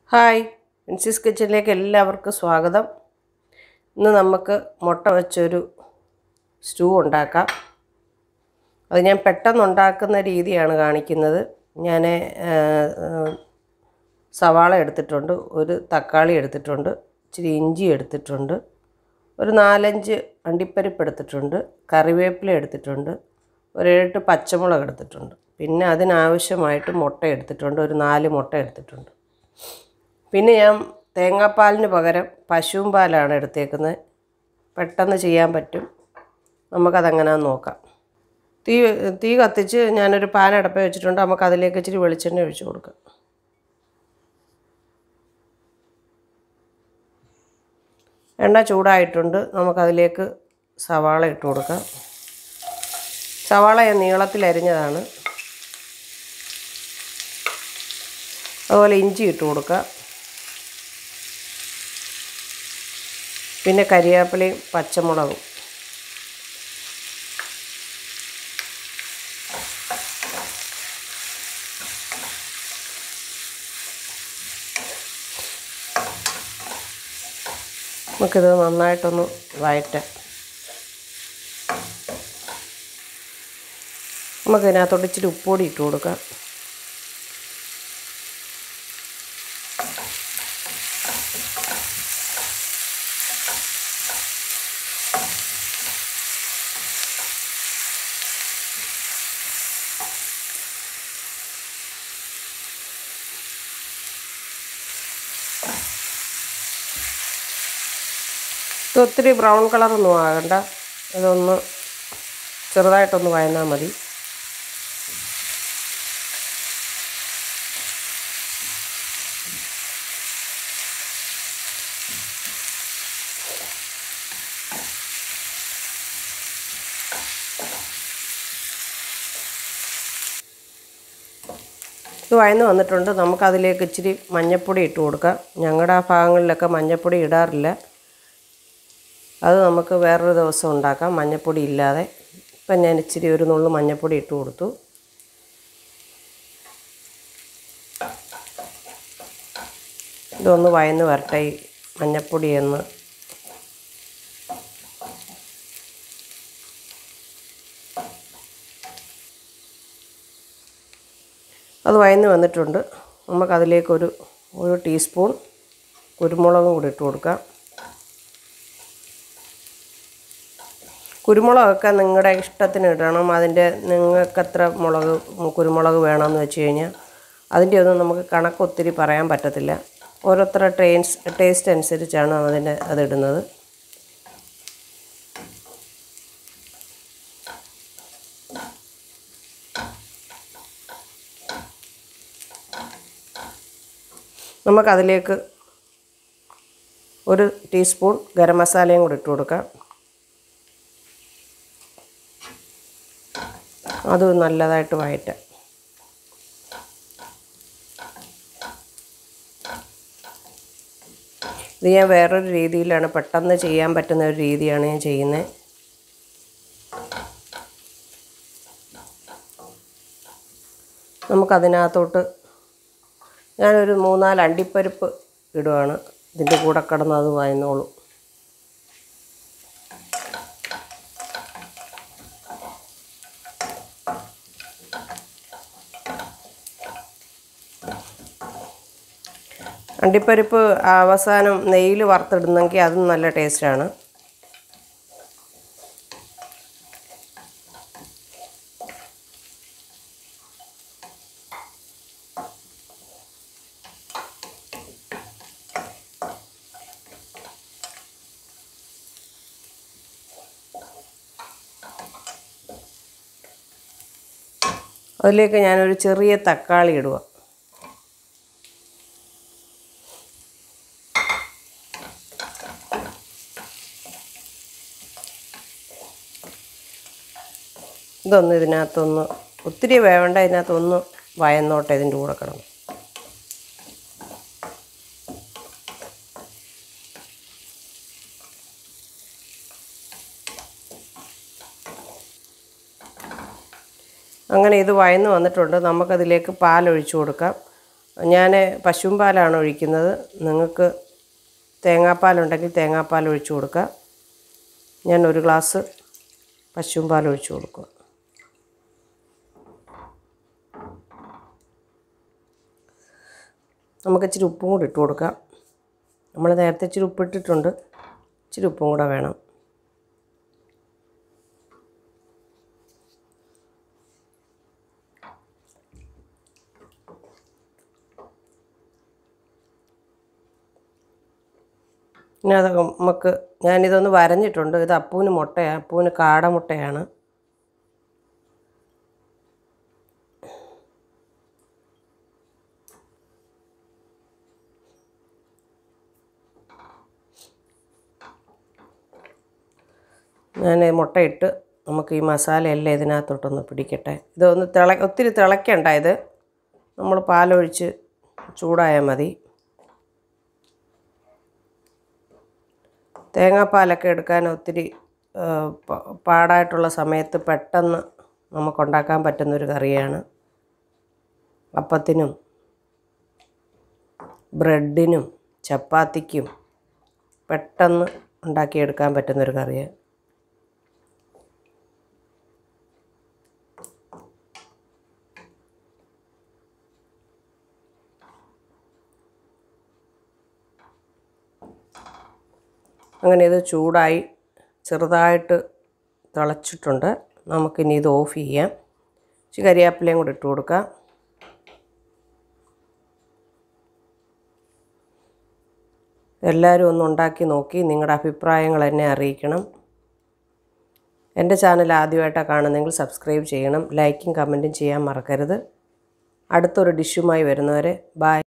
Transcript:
hi മിൻസിസ് കിച്ചണിലേക്ക് എല്ലാവർക്കും സ്വാഗതം ഇന്ന് നമുക്ക് മുട്ട വെച്ചൊരു സ്റ്റൂ ഉണ്ടാക്കാം അത് ഞാൻ പെട്ടെന്ന് ഉണ്ടാക്കുന്ന രീതിയാണ് കാണിക്കുന്നത് ഞാൻ സവാള എടുത്തിട്ടുണ്ട് ഒരു തക്കാളി എടുത്തിട്ടുണ്ട് ഇച്ചിരി ഇഞ്ചി എടുത്തിട്ടുണ്ട് ഒരു നാലഞ്ച് അണ്ടിപ്പരിപ്പ് എടുത്തിട്ടുണ്ട് കറിവേപ്പില എടുത്തിട്ടുണ്ട് ഒരു ഏഴെട്ട് പച്ചമുളക് എടുത്തിട്ടുണ്ട് പിന്നെ അതിനാവശ്യമായിട്ട് മുട്ട എടുത്തിട്ടുണ്ട് ഒരു നാല് മുട്ട എടുത്തിട്ടുണ്ട് പിന്നെ ഞാൻ തേങ്ങാപ്പാലിന് പകരം പശുവും പാലാണ് എടുത്തേക്കുന്നത് പെട്ടെന്ന് ചെയ്യാൻ പറ്റും നമുക്കതെങ്ങനെയാന്ന് നോക്കാം തീ തീ കത്തിച്ച് ഞാനൊരു പാൻ അടപ്പ വെച്ചിട്ടുണ്ട് നമുക്ക് അതിലേക്ക് ഇച്ചിരി വെളിച്ചെണ്ണ ഒഴിച്ച് കൊടുക്കാം എണ്ണ ചൂടായിട്ടുണ്ട് നമുക്കതിലേക്ക് സവാള ഇട്ട് കൊടുക്കാം സവാള ഞാൻ നീളത്തിൽ അരിഞ്ഞതാണ് അതുപോലെ ഇഞ്ചി ഇട്ട് കൊടുക്കുക പിന്നെ കരിവേപ്പിലയും പച്ചമുളകും നമുക്കിത് നന്നായിട്ടൊന്ന് വഴറ്റാം നമുക്കിതിനകത്തോട്ട് ഇച്ചിരി ഉപ്പുപൊടി ഇട്ട് കൊടുക്കാം ഇത് ഒത്തിരി ബ്രൗൺ കളറൊന്നും ആകണ്ട ഇതൊന്ന് ചെറുതായിട്ടൊന്ന് വയന്നാൽ മതി ഇത് വയന്ന് വന്നിട്ടുണ്ട് നമുക്കതിലേക്ക് ഇച്ചിരി മഞ്ഞൾപ്പൊടി ഇട്ട് കൊടുക്കാം ഞങ്ങളുടെ ആ ഭാഗങ്ങളിലൊക്കെ മഞ്ഞൾപ്പൊടി ഇടാറില്ല അത് നമുക്ക് വേറൊരു ദിവസം ഉണ്ടാക്കാം മഞ്ഞൾപ്പൊടി ഇല്ലാതെ ഇപ്പം ഞാൻ ഇച്ചിരി ഒരു നുള്ളു മഞ്ഞൾപ്പൊടി ഇട്ട് കൊടുത്തു ഇതൊന്ന് വയന്ന് വരട്ടെ ഈ മഞ്ഞൾപ്പൊടി എന്ന് അത് വയന്ന് വന്നിട്ടുണ്ട് നമുക്കതിലേക്കൊരു ഒരു ടീസ്പൂൺ കുരുമുളകും കൂടി ഇട്ട് കൊടുക്കാം കുരുമുളകൊക്കെ നിങ്ങളുടെ ഇഷ്ടത്തിന് ഇടണം അതിൻ്റെ നിങ്ങൾക്ക് എത്ര മുളക് കുരുമുളക് വേണമെന്ന് വെച്ച് കഴിഞ്ഞാൽ അതിൻ്റെ ഒന്നും നമുക്ക് കണക്ക് ഒത്തിരി പറയാൻ പറ്റത്തില്ല ഓരോരുത്തരുടെ ടേൻസ് ടേസ്റ്റ് അനുസരിച്ചാണ് അതിൻ്റെ അതിടുന്നത് നമുക്കതിലേക്ക് ഒരു ടീസ്പൂൺ ഗരം മസാലയും കൂടി ഇട്ട് കൊടുക്കാം അത് നല്ലതായിട്ട് വഴറ്റാം ഇത് ഞാൻ വേറൊരു രീതിയിലാണ് പെട്ടെന്ന് ചെയ്യാൻ പറ്റുന്ന ഒരു രീതിയാണ് ഞാൻ ചെയ്യുന്നത് നമുക്കതിനകത്തോട്ട് ഞാനൊരു മൂന്നാല് അണ്ടിപ്പരിപ്പ് ഇടുവാണ് ഇതിൻ്റെ കൂടെ കിടന്ന് അത് വയന്നോളൂ അണ്ടിപ്പരിപ്പ് അവസാനം നെയ്യിൽ വറുത്തിടുന്നെങ്കിൽ അതും നല്ല ടേസ്റ്റാണ് അതിലേക്ക് ഞാനൊരു ചെറിയ തക്കാളി ഇടുക ഇതൊന്ന് ഇതിനകത്തൊന്ന് ഒത്തിരി വേവേണ്ട ഇതിനകത്തൊന്ന് വയന്നോട്ടെ ഇതിൻ്റെ കൂടെ കിടന്നു അങ്ങനെ ഇത് വയന്ന് വന്നിട്ടുണ്ട് നമുക്കതിലേക്ക് പാലൊഴിച്ചു കൊടുക്കാം ഞാൻ പശുവും പാലാണ് ഒഴിക്കുന്നത് നിങ്ങൾക്ക് തേങ്ങാപ്പാലുണ്ടെങ്കിൽ തേങ്ങാപ്പാൽ ഒഴിച്ചു കൊടുക്കുക ഞാൻ ഒരു ഗ്ലാസ് പശുവും പാൽ ഒഴിച്ചു കൊടുക്കുക നമുക്ക് ഇച്ചിരി ഉപ്പും കൂടി ഇട്ട് കൊടുക്കാം നമ്മൾ നേരത്തെ ഇച്ചിരി ഉപ്പിട്ടിട്ടുണ്ട് ഇച്ചിരി ഉപ്പും കൂടെ വേണം ഇനി അത് നമുക്ക് ഞാനിതൊന്ന് വരഞ്ഞിട്ടുണ്ട് ഇത് അപ്പൂന് മുട്ടയാണ് അപ്പൂന് കാടമുട്ടയാണ് ഞാൻ മുട്ടയിട്ട് നമുക്ക് ഈ മസാലയെല്ലാം ഇതിനകത്തോട്ടൊന്ന് പിടിക്കട്ടെ ഇതൊന്ന് തിള ഒത്തിരി തിളയ്ക്കണ്ട ഇത് നമ്മൾ പാലൊഴിച്ച് ചൂടായാൽ മതി തേങ്ങാപ്പാലൊക്കെ എടുക്കാൻ ഒത്തിരി ആ, പ- പാടായിട്ടുള്ള സമയത്ത് പെട്ടെന്ന് നമുക്കുണ്ടാക്കാൻ പറ്റുന്നൊരു കറിയാണ് അപ്പത്തിനും ബ്രെഡിനും ചപ്പാത്തിക്കും പെട്ടെന്ന് ഉണ്ടാക്കിയെടുക്കാൻ പറ്റുന്നൊരു കറിയാണ് അങ്ങനെ ഇത് ചൂടായി ചെറുതായിട്ട് തിളച്ചിട്ടുണ്ട് നമുക്കിനി ഇത് ഓഫ് ചെയ്യാം ഇച്ചിരി കരിയാപ്പിലയും കൂടി ഇട്ട് കൊടുക്കാം എല്ലാവരും ഒന്ന് ഉണ്ടാക്കി നോക്കി നിങ്ങളുടെ അഭിപ്രായങ്ങൾ എന്നെ അറിയിക്കണം എൻ്റെ ചാനൽ ആദ്യമായിട്ടാണ് കാണുന്നതെങ്കിൽ സബ്സ്ക്രൈബ് ചെയ്യണം ലൈക്കും കമൻറ്റും ചെയ്യാൻ മറക്കരുത് അടുത്തൊരു ഡിഷുമായി വരുന്നവരെ ബായ്